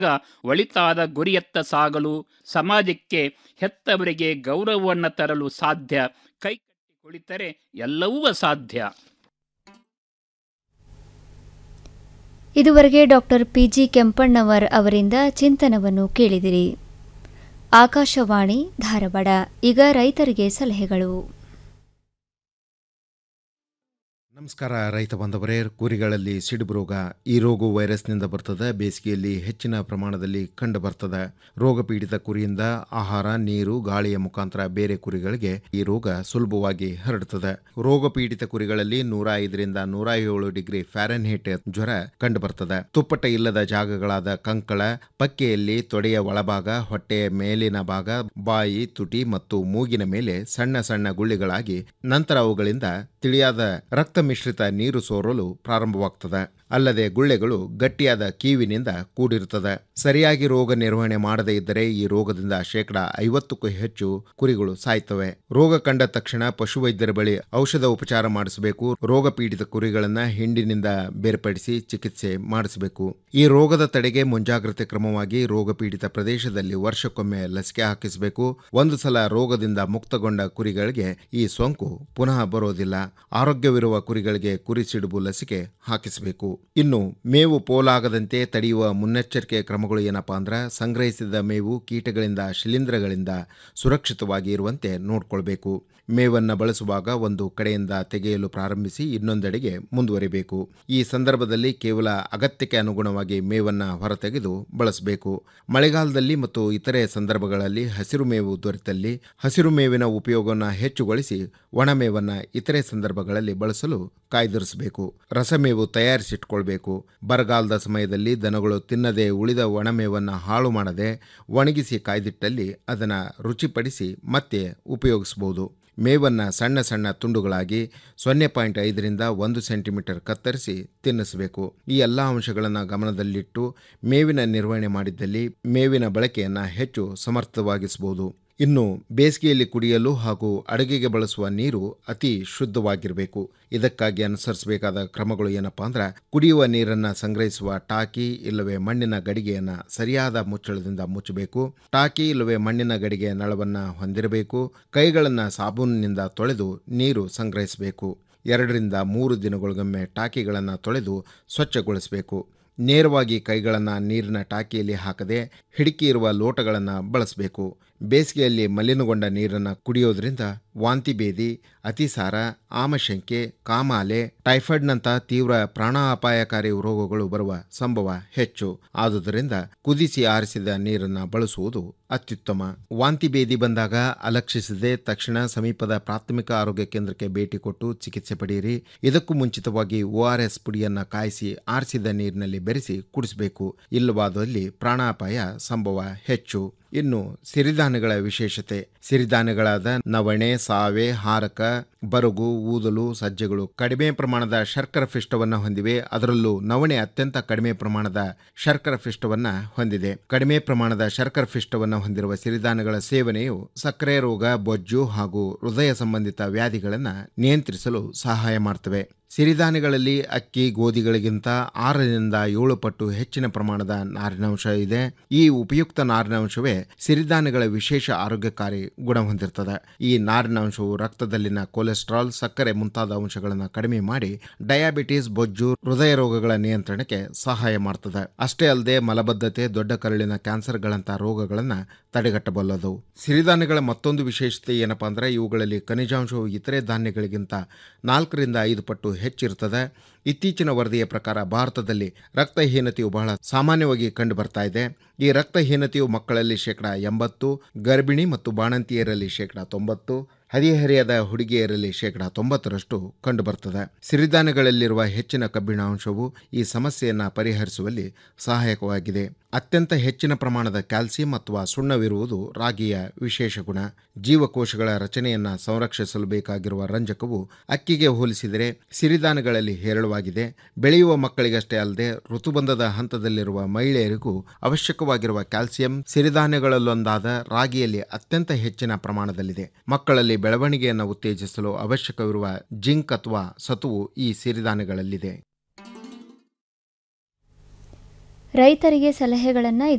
ಒಳಿತಾದ ಗುರಿಯತ್ತ ಸಾಗಲು ಸಮಾಜಕ್ಕೆ ಹೆತ್ತವರಿಗೆ ಗೌರವವನ್ನು ತರಲು ಸಾಧ್ಯ ಕೈಕಟ್ಟಿ ಕುಳಿತರೆ ಎಲ್ಲವೂ ಅಸಾಧ್ಯ ಇದುವರೆಗೆ ಡಾಕ್ಟರ್ ಪಿ ಜಿ ಕೆಂಪಣ್ಣವರ್ ಅವರಿಂದ ಚಿಂತನವನ್ನು ಕೇಳಿದಿರಿ ಆಕಾಶವಾಣಿ ಧಾರವಾಡ ಈಗ ರೈತರಿಗೆ ಸಲಹೆಗಳು ನಮಸ್ಕಾರ ರೈತ ಬಾಂಧವರೇ ಕುರಿಗಳಲ್ಲಿ ಸಿಡುಬು ರೋಗ ಈ ರೋಗವು ವೈರಸ್ನಿಂದ ಬರ್ತದೆ ಬೇಸಿಗೆಯಲ್ಲಿ ಹೆಚ್ಚಿನ ಪ್ರಮಾಣದಲ್ಲಿ ಕಂಡು ಬರ್ತದೆ ರೋಗ ಪೀಡಿತ ಕುರಿಯಿಂದ ಆಹಾರ ನೀರು ಗಾಳಿಯ ಮುಖಾಂತರ ಬೇರೆ ಕುರಿಗಳಿಗೆ ಈ ರೋಗ ಸುಲಭವಾಗಿ ಹರಡುತ್ತದೆ ರೋಗ ಪೀಡಿತ ಕುರಿಗಳಲ್ಲಿ ನೂರ ಐದರಿಂದ ನೂರ ಏಳು ಡಿಗ್ರಿ ಫ್ಯಾರನ್ಹೀಟ್ ಜ್ವರ ಕಂಡು ಬರ್ತದೆ ತುಪ್ಪಟ ಇಲ್ಲದ ಜಾಗಗಳಾದ ಕಂಕಳ ಪಕ್ಕೆಯಲ್ಲಿ ತೊಡೆಯ ಒಳಭಾಗ ಹೊಟ್ಟೆಯ ಮೇಲಿನ ಭಾಗ ಬಾಯಿ ತುಟಿ ಮತ್ತು ಮೂಗಿನ ಮೇಲೆ ಸಣ್ಣ ಸಣ್ಣ ಗುಳ್ಳಿಗಳಾಗಿ ನಂತರ ಅವುಗಳಿಂದ ತಿಳಿಯಾದ ರಕ್ತ ಮಿಶ್ರಿತ ನೀರು ಸೋರಲು ಪ್ರಾರಂಭವಾಗ್ತದೆ ಅಲ್ಲದೆ ಗುಳ್ಳೆಗಳು ಗಟ್ಟಿಯಾದ ಕೀವಿನಿಂದ ಕೂಡಿರುತ್ತದೆ ಸರಿಯಾಗಿ ರೋಗ ನಿರ್ವಹಣೆ ಮಾಡದೇ ಇದ್ದರೆ ಈ ರೋಗದಿಂದ ಶೇಕಡ ಐವತ್ತಕ್ಕೂ ಹೆಚ್ಚು ಕುರಿಗಳು ಸಾಯ್ತವೆ ರೋಗ ಕಂಡ ತಕ್ಷಣ ಪಶುವೈದ್ಯರ ಬಳಿ ಔಷಧ ಉಪಚಾರ ಮಾಡಿಸಬೇಕು ರೋಗ ಪೀಡಿತ ಕುರಿಗಳನ್ನ ಹಿಂಡಿನಿಂದ ಬೇರ್ಪಡಿಸಿ ಚಿಕಿತ್ಸೆ ಮಾಡಿಸಬೇಕು ಈ ರೋಗದ ತಡೆಗೆ ಮುಂಜಾಗ್ರತೆ ಕ್ರಮವಾಗಿ ರೋಗ ಪೀಡಿತ ಪ್ರದೇಶದಲ್ಲಿ ವರ್ಷಕ್ಕೊಮ್ಮೆ ಲಸಿಕೆ ಹಾಕಿಸಬೇಕು ಒಂದು ಸಲ ರೋಗದಿಂದ ಮುಕ್ತಗೊಂಡ ಕುರಿಗಳಿಗೆ ಈ ಸೋಂಕು ಪುನಃ ಬರೋದಿಲ್ಲ ಆರೋಗ್ಯವಿರುವ ಕುರಿಗಳಿಗೆ ಕುರಿ ಸಿಡುಬು ಲಸಿಕೆ ಹಾಕಿಸಬೇಕು ಇನ್ನು ಮೇವು ಪೋಲಾಗದಂತೆ ತಡೆಯುವ ಮುನ್ನೆಚ್ಚರಿಕೆ ಕ್ರಮಗಳು ಏನಪ್ಪಾ ಅಂದ್ರೆ ಸಂಗ್ರಹಿಸಿದ ಮೇವು ಕೀಟಗಳಿಂದ ಶಿಲೀಂಧ್ರಗಳಿಂದ ಸುರಕ್ಷಿತವಾಗಿ ಇರುವಂತೆ ನೋಡ್ಕೊಳ್ಬೇಕು ಮೇವನ್ನು ಬಳಸುವಾಗ ಒಂದು ಕಡೆಯಿಂದ ತೆಗೆಯಲು ಪ್ರಾರಂಭಿಸಿ ಇನ್ನೊಂದೆಡೆಗೆ ಮುಂದುವರಿಬೇಕು ಈ ಸಂದರ್ಭದಲ್ಲಿ ಕೇವಲ ಅಗತ್ಯಕ್ಕೆ ಅನುಗುಣವಾಗಿ ಮೇವನ್ನು ಹೊರತೆಗೆದು ಬಳಸಬೇಕು ಮಳೆಗಾಲದಲ್ಲಿ ಮತ್ತು ಇತರೆ ಸಂದರ್ಭಗಳಲ್ಲಿ ಹಸಿರು ಮೇವು ದೊರೆತಲ್ಲಿ ಹಸಿರು ಮೇವಿನ ಉಪಯೋಗವನ್ನು ಹೆಚ್ಚುಗೊಳಿಸಿ ಒಣಮೇವನ್ನು ಇತರೆ ಸಂದರ್ಭಗಳಲ್ಲಿ ಬಳಸಲು ಕಾಯ್ದಿರಿಸಬೇಕು ರಸಮೇವು ತಯಾರಿಸಿಟ್ಕೊಳ್ಬೇಕು ಬರಗಾಲದ ಸಮಯದಲ್ಲಿ ದನಗಳು ತಿನ್ನದೆ ಉಳಿದ ಒಣಮೇವನ್ನು ಹಾಳು ಮಾಡದೆ ಒಣಗಿಸಿ ಕಾಯ್ದಿಟ್ಟಲ್ಲಿ ಅದನ್ನು ರುಚಿಪಡಿಸಿ ಮತ್ತೆ ಉಪಯೋಗಿಸಬಹುದು ಮೇವನ್ನು ಸಣ್ಣ ಸಣ್ಣ ತುಂಡುಗಳಾಗಿ ಸೊನ್ನೆ ಪಾಯಿಂಟ್ ಐದರಿಂದ ಒಂದು ಸೆಂಟಿಮೀಟರ್ ಕತ್ತರಿಸಿ ತಿನ್ನಿಸಬೇಕು ಈ ಎಲ್ಲ ಅಂಶಗಳನ್ನು ಗಮನದಲ್ಲಿಟ್ಟು ಮೇವಿನ ನಿರ್ವಹಣೆ ಮಾಡಿದ್ದಲ್ಲಿ ಮೇವಿನ ಬಳಕೆಯನ್ನು ಹೆಚ್ಚು ಸಮರ್ಥವಾಗಿಸಬಹುದು ಇನ್ನು ಬೇಸಿಗೆಯಲ್ಲಿ ಕುಡಿಯಲು ಹಾಗೂ ಅಡುಗೆಗೆ ಬಳಸುವ ನೀರು ಅತಿ ಶುದ್ಧವಾಗಿರಬೇಕು ಇದಕ್ಕಾಗಿ ಅನುಸರಿಸಬೇಕಾದ ಕ್ರಮಗಳು ಏನಪ್ಪಾ ಅಂದ್ರೆ ಕುಡಿಯುವ ನೀರನ್ನು ಸಂಗ್ರಹಿಸುವ ಟಾಕಿ ಇಲ್ಲವೇ ಮಣ್ಣಿನ ಗಡಿಗೆಯನ್ನು ಸರಿಯಾದ ಮುಚ್ಚಳದಿಂದ ಮುಚ್ಚಬೇಕು ಟಾಕಿ ಇಲ್ಲವೇ ಮಣ್ಣಿನ ಗಡಿಗೆ ನಳವನ್ನು ಹೊಂದಿರಬೇಕು ಕೈಗಳನ್ನು ಸಾಬೂನಿನಿಂದ ತೊಳೆದು ನೀರು ಸಂಗ್ರಹಿಸಬೇಕು ಎರಡರಿಂದ ಮೂರು ದಿನಗಳಿಗೊಮ್ಮೆ ಟಾಕಿಗಳನ್ನು ತೊಳೆದು ಸ್ವಚ್ಛಗೊಳಿಸಬೇಕು ನೇರವಾಗಿ ಕೈಗಳನ್ನು ನೀರಿನ ಟಾಕಿಯಲ್ಲಿ ಹಾಕದೆ ಹಿಡಿಕಿ ಇರುವ ಲೋಟಗಳನ್ನು ಬಳಸಬೇಕು ಬೇಸಿಗೆಯಲ್ಲಿ ಮಲಿನಗೊಂಡ ನೀರನ್ನು ಕುಡಿಯೋದ್ರಿಂದ ವಾಂತಿ ಭೇದಿ ಅತಿಸಾರ ಆಮಶಂಕೆ ಕಾಮಾಲೆ ಟೈಫಾಯ್ಡ್ನಂಥ ತೀವ್ರ ಪ್ರಾಣಾಪಾಯಕಾರಿ ರೋಗಗಳು ಬರುವ ಸಂಭವ ಹೆಚ್ಚು ಆದುದರಿಂದ ಕುದಿಸಿ ಆರಿಸಿದ ನೀರನ್ನು ಬಳಸುವುದು ಅತ್ಯುತ್ತಮ ವಾಂತಿ ಭೇದಿ ಬಂದಾಗ ಅಲಕ್ಷಿಸದೆ ತಕ್ಷಣ ಸಮೀಪದ ಪ್ರಾಥಮಿಕ ಆರೋಗ್ಯ ಕೇಂದ್ರಕ್ಕೆ ಭೇಟಿ ಕೊಟ್ಟು ಚಿಕಿತ್ಸೆ ಪಡೆಯಿರಿ ಇದಕ್ಕೂ ಮುಂಚಿತವಾಗಿ ಒಆರ್ಎಸ್ ಪುಡಿಯನ್ನು ಕಾಯಿಸಿ ಆರಿಸಿದ ನೀರಿನಲ್ಲಿ ಬೆರೆಸಿ ಕುಡಿಸಬೇಕು ಇಲ್ಲವಾದಲ್ಲಿ ಪ್ರಾಣಾಪಾಯ ಸಂಭವ ಹೆಚ್ಚು ಇನ್ನು ಸಿರಿಧಾನ್ಯಗಳ ವಿಶೇಷತೆ ಸಿರಿಧಾನ್ಯಗಳಾದ ನವಣೆ ಸಾವೆ ಹಾರಕ ಬರಗು ಊದಲು ಸಜ್ಜೆಗಳು ಕಡಿಮೆ ಪ್ರಮಾಣದ ಶರ್ಕರ ಪಿಷ್ಟವನ್ನು ಹೊಂದಿವೆ ಅದರಲ್ಲೂ ನವಣೆ ಅತ್ಯಂತ ಕಡಿಮೆ ಪ್ರಮಾಣದ ಶರ್ಕರ ಪಿಷ್ಟವನ್ನ ಹೊಂದಿದೆ ಕಡಿಮೆ ಪ್ರಮಾಣದ ಶರ್ಕರ ಪಿಷ್ಟವನ್ನು ಹೊಂದಿರುವ ಸಿರಿಧಾನ್ಯಗಳ ಸೇವನೆಯು ಸಕ್ಕರೆ ರೋಗ ಬೊಜ್ಜು ಹಾಗೂ ಹೃದಯ ಸಂಬಂಧಿತ ವ್ಯಾಧಿಗಳನ್ನು ನಿಯಂತ್ರಿಸಲು ಸಹಾಯ ಮಾಡ್ತವೆ ಸಿರಿಧಾನ್ಯಗಳಲ್ಲಿ ಅಕ್ಕಿ ಗೋಧಿಗಳಿಗಿಂತ ಆರರಿಂದ ಏಳು ಪಟ್ಟು ಹೆಚ್ಚಿನ ಪ್ರಮಾಣದ ನಾರಿನಾಂಶ ಇದೆ ಈ ಉಪಯುಕ್ತ ನಾರಿನಾಂಶವೇ ಸಿರಿಧಾನ್ಯಗಳ ವಿಶೇಷ ಆರೋಗ್ಯಕಾರಿ ಗುಣ ಹೊಂದಿರ್ತದೆ ಈ ನಾರಿನಾಂಶವು ರಕ್ತದಲ್ಲಿನ ಕೊಲೆಸ್ಟ್ರಾಲ್ ಸಕ್ಕರೆ ಮುಂತಾದ ಅಂಶಗಳನ್ನು ಕಡಿಮೆ ಮಾಡಿ ಡಯಾಬಿಟಿಸ್ ಬೊಜ್ಜು ಹೃದಯ ರೋಗಗಳ ನಿಯಂತ್ರಣಕ್ಕೆ ಸಹಾಯ ಮಾಡ್ತದೆ ಅಷ್ಟೇ ಅಲ್ಲದೆ ಮಲಬದ್ಧತೆ ದೊಡ್ಡ ಕರುಳಿನ ಕ್ಯಾನ್ಸರ್ಗಳಂತಹ ರೋಗಗಳನ್ನು ತಡೆಗಟ್ಟಬಲ್ಲದು ಸಿರಿಧಾನ್ಯಗಳ ಮತ್ತೊಂದು ವಿಶೇಷತೆ ಏನಪ್ಪಾ ಅಂದ್ರೆ ಇವುಗಳಲ್ಲಿ ಖನಿಜಾಂಶವು ಇತರೆ ಧಾನ್ಯಗಳಿಗಿಂತ ನಾಲ್ಕರಿಂದ ಐದು ಪಟ್ಟು ಹೆಚ್ಚಿರುತ್ತದೆ ಇತ್ತೀಚಿನ ವರದಿಯ ಪ್ರಕಾರ ಭಾರತದಲ್ಲಿ ರಕ್ತಹೀನತೆಯು ಬಹಳ ಸಾಮಾನ್ಯವಾಗಿ ಕಂಡು ಬರ್ತಾ ಇದೆ ಈ ರಕ್ತಹೀನತೆಯು ಮಕ್ಕಳಲ್ಲಿ ಶೇಕಡ ಎಂಬತ್ತು ಗರ್ಭಿಣಿ ಮತ್ತು ಬಾಣಂತಿಯರಲ್ಲಿ ಶೇಕಡ ತೊಂಬತ್ತು ಹದಿಹರೆಯದ ಹುಡುಗಿಯರಲ್ಲಿ ಶೇಕಡ ತೊಂಬತ್ತರಷ್ಟು ಕಂಡುಬರ್ತದೆ ಸಿರಿಧಾನ್ಯಗಳಲ್ಲಿರುವ ಹೆಚ್ಚಿನ ಕಬ್ಬಿಣಾಂಶವು ಈ ಸಮಸ್ಯೆಯನ್ನು ಪರಿಹರಿಸುವಲ್ಲಿ ಸಹಾಯಕವಾಗಿದೆ ಅತ್ಯಂತ ಹೆಚ್ಚಿನ ಪ್ರಮಾಣದ ಕ್ಯಾಲ್ಸಿಯಂ ಅಥವಾ ಸುಣ್ಣವಿರುವುದು ರಾಗಿಯ ವಿಶೇಷ ಗುಣ ಜೀವಕೋಶಗಳ ರಚನೆಯನ್ನು ಸಂರಕ್ಷಿಸಲು ಬೇಕಾಗಿರುವ ರಂಜಕವು ಅಕ್ಕಿಗೆ ಹೋಲಿಸಿದರೆ ಸಿರಿಧಾನ್ಯಗಳಲ್ಲಿ ಹೇರಳವಾಗಿದೆ ಬೆಳೆಯುವ ಮಕ್ಕಳಿಗಷ್ಟೇ ಅಲ್ಲದೆ ಋತುಬಂಧದ ಹಂತದಲ್ಲಿರುವ ಮಹಿಳೆಯರಿಗೂ ಅವಶ್ಯಕವಾಗಿರುವ ಕ್ಯಾಲ್ಸಿಯಂ ಸಿರಿಧಾನ್ಯಗಳಲ್ಲೊಂದಾದ ರಾಗಿಯಲ್ಲಿ ಅತ್ಯಂತ ಹೆಚ್ಚಿನ ಪ್ರಮಾಣದಲ್ಲಿದೆ ಮಕ್ಕಳಲ್ಲಿ ಬೆಳವಣಿಗೆಯನ್ನು ಉತ್ತೇಜಿಸಲು ಅವಶ್ಯಕವಿರುವ ಜಿಂಕ್ ಅಥವಾ ಸತುವು ಈ ಸಿರಿಧಾನ್ಯಗಳಲ್ಲಿದೆ ರೈತರಿಗೆ ಸಲಹೆಗಳನ್ನು